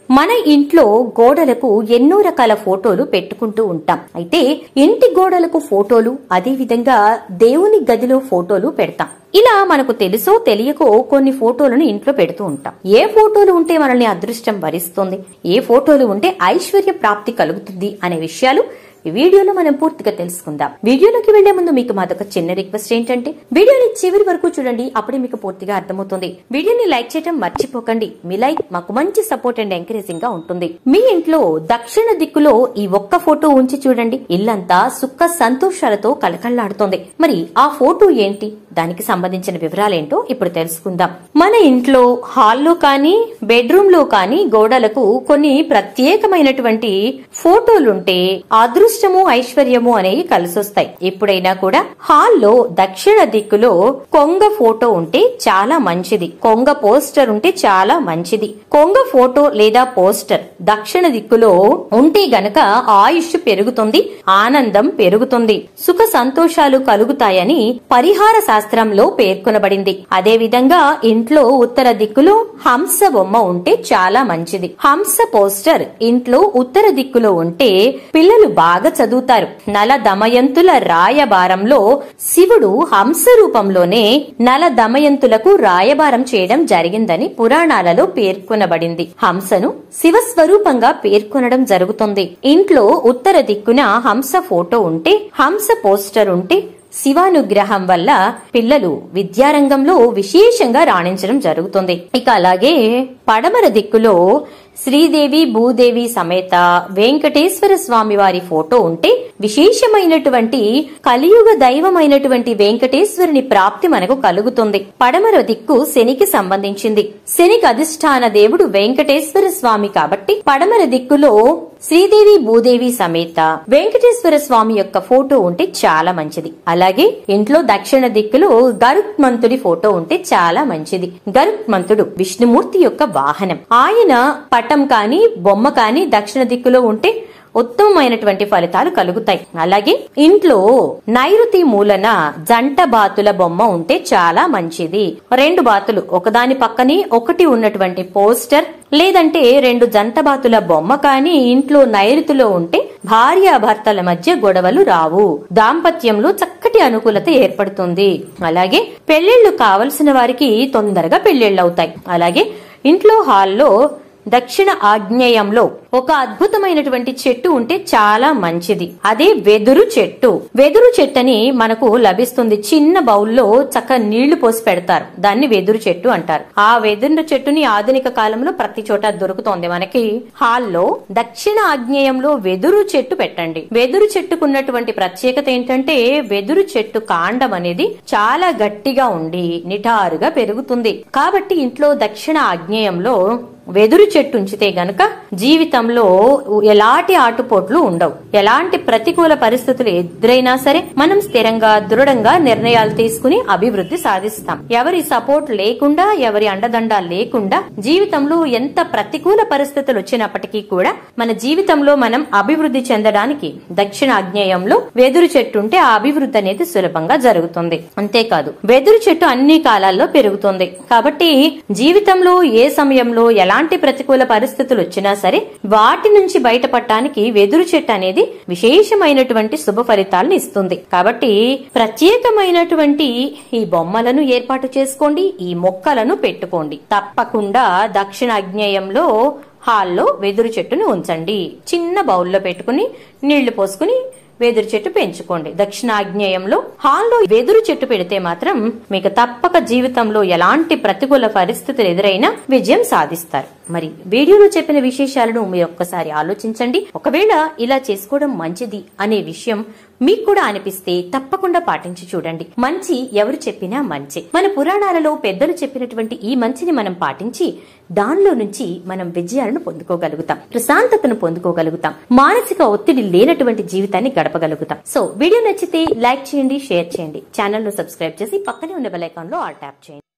మన ఇంట్లో గోడలకు ఎన్నో రకాల ఫోటోలు పెట్టుకుంటూ ఉంటాం అయితే ఇంటి గోడలకు ఫోటోలు అదే విధంగా దేవుని గదిలో ఫోటోలు పెడతాం ఇలా మనకు తెలుసో తెలియకో కొన్ని ఫోటోలను ఇంట్లో పెడుతూ ఉంటాం ఏ ఫోటోలు ఉంటే మనల్ని అదృష్టం వరిస్తుంది ఏ ఫోటోలు ఉంటే ఐశ్వర్య ప్రాప్తి కలుగుతుంది అనే విషయాలు ఈ వీడియోలో మనం పూర్తిగా తెలుసుకుందాం వీడియోలోకి వెళ్లే ముందు మీకు మాదొక చిన్న రిక్వెస్ట్ ఏంటంటే వీడియోని చివరి వరకు చూడండి అప్పుడే మీకు పూర్తిగా అర్థమవుతుంది వీడియోని లైక్ చేయడం మర్చిపోకండి మీ లైక్ మాకు మంచి సపోర్ట్ అండ్ ఎంకరేజింగ్ గా ఉంటుంది మీ ఇంట్లో దక్షిణ దిక్కులో ఈ ఒక్క ఫోటో ఉంచి చూడండి ఇల్లంతా సుఖ సంతోషాలతో కలకళ్లాడుతోంది మరి ఆ ఫోటో ఏంటి దానికి సంబంధించిన వివరాలేంటో ఇప్పుడు తెలుసుకుందాం మన ఇంట్లో హాల్లో కానీ బెడ్రూమ్ లో కానీ గోడలకు కొన్ని ప్రత్యేకమైనటువంటి ఫోటోలుంటే అదృష్టము ఐశ్వర్యము అనేవి కలిసొస్తాయి ఎప్పుడైనా కూడా హాల్లో దక్షిణ దిక్కులో కొంగ ఫోటో ఉంటే చాలా మంచిది కొంగ పోస్టర్ ఉంటే చాలా మంచిది కొంగ ఫోటో లేదా పోస్టర్ దక్షిణ దిక్కులో ఉంటే గనక ఆయుష్ పెరుగుతుంది ఆనందం పెరుగుతుంది సుఖ సంతోషాలు కలుగుతాయని పరిహార శాస్త్రంలో పేర్కొనబడింది అదే విధంగా ఇంట్లో ఉత్తర దిక్కులో హంస బొమ్మ ఉంటే చాలా మంచిది హంస పోస్టర్ ఇంట్లో ఉత్తర దిక్కులో ఉంటే పిల్లలు బాగా చదువుతారు నల దమయంతుల రాయబారంలో శివుడు హంస రూపంలోనే నల దమయంతులకు రాయబారం చేయడం జరిగిందని పురాణాలలో పేర్కొనబడింది హంసను శివస్వరూపంగా పేర్కొనడం జరుగుతుంది ఇంట్లో ఉత్తర దిక్కున హంస ఫోటో ఉంటే హంస పోస్టర్ ఉంటే శివానుగ్రహం వల్ల పిల్లలు విద్యారంగంలో విశేషంగా రాణించడం జరుగుతుంది ఇక అలాగే పడమర దిక్కులో శ్రీదేవి భూదేవి సమేత వెంకటేశ్వర స్వామి వారి ఫోటో ఉంటే విశేషమైనటువంటి కలియుగ దైవమైనటువంటి వెంకటేశ్వరుని ప్రాప్తి మనకు కలుగుతుంది పడమర దిక్కు శనికి సంబంధించింది శనికి అధిష్టాన దేవుడు వెంకటేశ్వర స్వామి కాబట్టి పడమర దిక్కులో శ్రీదేవి భూదేవి సమేత వెంకటేశ్వర స్వామి యొక్క ఫోటో ఉంటే చాలా మంచిది అలాగే ఇంట్లో దక్షిణ దిక్కులో గరుత్మంతుడి ఫోటో ఉంటే చాలా మంచిది గరుత్మంతుడు విష్ణుమూర్తి యొక్క వాహనం ఆయన పటం కాని బొమ్మ కాని దక్షిణ దిక్కులో ఉంటే ఉత్తమమైనటువంటి ఫలితాలు కలుగుతాయి అలాగే ఇంట్లో నైరుతి మూలన జంట బాతుల బొమ్మ ఉంటే చాలా మంచిది రెండు బాతులు ఒకదాని పక్కనే ఒకటి ఉన్నటువంటి పోస్టర్ లేదంటే రెండు జంట బాతుల బొమ్మ కాని ఇంట్లో నైరుతిలో ఉంటే భార్యాభర్తల మధ్య గొడవలు రావు దాంపత్యంలో చక్కటి అనుకూలత ఏర్పడుతుంది అలాగే పెళ్లిళ్లు కావలసిన వారికి తొందరగా పెళ్లిళ్ళవుతాయి అలాగే ఇంట్లో హాల్లో దక్షిణ ఆగ్నేయంలో ఒక అద్భుతమైనటువంటి చెట్టు ఉంటే చాలా మంచిది అదే వెదురు చెట్టు వెదురు చెట్టని మనకు లభిస్తుంది చిన్న బౌల్లో చక్క నీళ్లు పోసి పెడతారు దాన్ని వెదురు చెట్టు అంటారు ఆ వెదురు చెట్టుని ఆధునిక కాలంలో ప్రతి చోట దొరుకుతోంది మనకి హాల్లో దక్షిణ ఆగ్నేయంలో వెదురు చెట్టు పెట్టండి వెదురు చెట్టుకున్నటువంటి ప్రత్యేకత ఏంటంటే వెదురు చెట్టు కాండం అనేది చాలా గట్టిగా ఉండి నిటారుగా పెరుగుతుంది కాబట్టి ఇంట్లో దక్షిణ ఆగ్నేయంలో వెదురు చెట్టు ఉంచితే గనక జీవితంలో ఎలాంటి ఆటుపోట్లు ఉండవు ఎలాంటి ప్రతికూల పరిస్థితులు ఎదురైనా సరే మనం స్థిరంగా దృఢంగా నిర్ణయాలు తీసుకుని అభివృద్ధి సాధిస్తాం ఎవరి సపోర్ట్ లేకుండా ఎవరి అండదండ లేకుండా జీవితంలో ఎంత ప్రతికూల పరిస్థితులు వచ్చినప్పటికీ కూడా మన జీవితంలో మనం అభివృద్ధి చెందడానికి దక్షిణ ఆగ్నేయంలో వెదురు చెట్టు ఉంటే ఆ అభివృద్ధి అనేది సులభంగా జరుగుతుంది అంతేకాదు వెదురు చెట్టు అన్ని కాలాల్లో పెరుగుతుంది కాబట్టి జీవితంలో ఏ సమయంలో ఎలాంటి ప్రతికూల పరిస్థితులు వచ్చినా సరే వాటి నుంచి బయటపడటానికి వెదురు చెట్టు అనేది విశేషమైనటువంటి శుభ ఫలితాలను ఇస్తుంది కాబట్టి ప్రత్యేకమైనటువంటి ఈ బొమ్మలను ఏర్పాటు చేసుకోండి ఈ మొక్కలను పెట్టుకోండి తప్పకుండా దక్షిణ అగ్నేయంలో హాల్లో వెదురు చెట్టును ఉంచండి చిన్న బౌల్లో పెట్టుకుని నీళ్లు పోసుకుని వెదురు చెట్టు పెంచుకోండి దక్షిణాగ్నేయంలో హాల్లో వెదురు చెట్టు పెడితే మాత్రం మీకు తప్పక జీవితంలో ఎలాంటి ప్రతికూల పరిస్థితులు ఎదురైనా విజయం సాధిస్తారు మరి వీడియోలో చెప్పిన విశేషాలను మీరు ఒక్కసారి ఆలోచించండి ఒకవేళ ఇలా చేసుకోవడం మంచిది అనే విషయం మీకు కూడా అనిపిస్తే తప్పకుండా పాటించి చూడండి మంచి ఎవరు చెప్పినా మంచి మన పురాణాలలో పెద్దలు చెప్పినటువంటి ఈ మంచిని మనం పాటించి దానిలో నుంచి మనం విజయాలను పొందుకోగలుగుతాం ప్రశాంతతను పొందుకోగలుగుతాం మానసిక ఒత్తిడి లేనటువంటి జీవితాన్ని గడపగలుగుతాం సో వీడియో నచ్చితే లైక్ చేయండి షేర్ చేయండి ఛానల్ ను సబ్స్క్రైబ్ చేసి పక్కనే ఉన్న బెల్ ఐకాన్ లో ఆల్ ట్యాప్ చేయండి